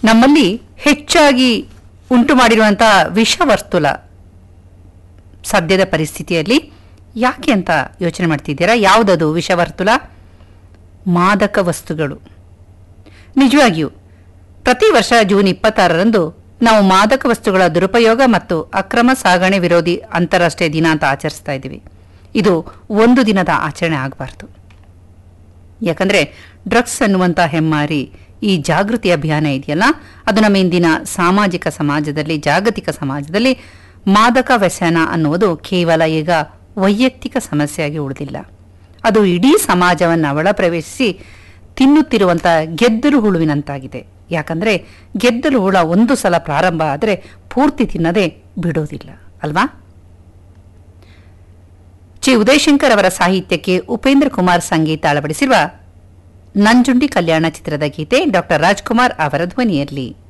ನಮ್ಮಲ್ಲಿ ಹೆಚ್ಚಾಗಿ ಉಂಟು ಮಾಡಿರುವಂತಹ ವಿಷವರ್ತುಲ ಸದ್ಯದ ಪರಿಸ್ಥಿತಿಯಲ್ಲಿ ಯಾಕೆ ಅಂತ ಯೋಚನೆ ಮಾಡ್ತಿದ್ದೀರಾ ಯಾವುದದು ವಿಷವರ್ತುಲ ಮಾದಕ ವಸ್ತುಗಳು ನಿಜವಾಗಿಯೂ ಪ್ರತಿ ವರ್ಷ ಜೂನ್ ಇಪ್ಪತ್ತಾರರಂದು ನಾವು ಮಾದಕ ವಸ್ತುಗಳ ದುರುಪಯೋಗ ಮತ್ತು ಅಕ್ರಮ ಸಾಗಣೆ ವಿರೋಧಿ ಅಂತಾರಾಷ್ಟ್ರೀಯ ದಿನ ಅಂತ ಆಚರಿಸ್ತಾ ಇದ್ದೀವಿ ಇದು ಒಂದು ದಿನದ ಆಚರಣೆ ಆಗಬಾರ್ದು ಯಾಕಂದ್ರೆ ಡ್ರಗ್ಸ್ ಅನ್ನುವಂಥ ಹೆಮ್ಮಾರಿ ಈ ಜಾಗೃತಿ ಅಭಿಯಾನ ಇದೆಯಲ್ಲ ಅದು ನಮ್ಮ ಇಂದಿನ ಸಾಮಾಜಿಕ ಸಮಾಜದಲ್ಲಿ ಜಾಗತಿಕ ಸಮಾಜದಲ್ಲಿ ಮಾದಕ ವ್ಯಸನ ಅನ್ನುವುದು ಕೇವಲ ಈಗ ವೈಯಕ್ತಿಕ ಸಮಸ್ಯೆಯಾಗಿ ಉಳಿದಿಲ್ಲ ಅದು ಇಡೀ ಸಮಾಜವನ್ನು ಒಳ ಪ್ರವೇಶಿಸಿ ತಿನ್ನುತ್ತಿರುವಂಥ ಗೆದ್ದಲು ಹುಳುವಿನಂತಾಗಿದೆ ಯಾಕಂದ್ರೆ ಗೆದ್ದಲು ಹುಳ ಒಂದು ಸಲ ಪ್ರಾರಂಭ ಆದರೆ ಪೂರ್ತಿ ತಿನ್ನದೆ ಬಿಡೋದಿಲ್ಲ ಅಲ್ವಾ ಚಿ ಉದಯಶಂಕರ್ ಅವರ ಸಾಹಿತ್ಯಕ್ಕೆ ಉಪೇಂದ್ರ ಕುಮಾರ್ ಸಂಗೀತ ಅಳವಡಿಸಿರುವ ನಂಜುಂಡಿ ಕಲ್ಯಾಣ ಚಿತ್ರದ ಗೀತೆ ಡಾಕ್ಟರ್ ರಾಜ್ಕುಮಾರ್ ಅವರ ಧ್ವನಿಯಲ್ಲಿ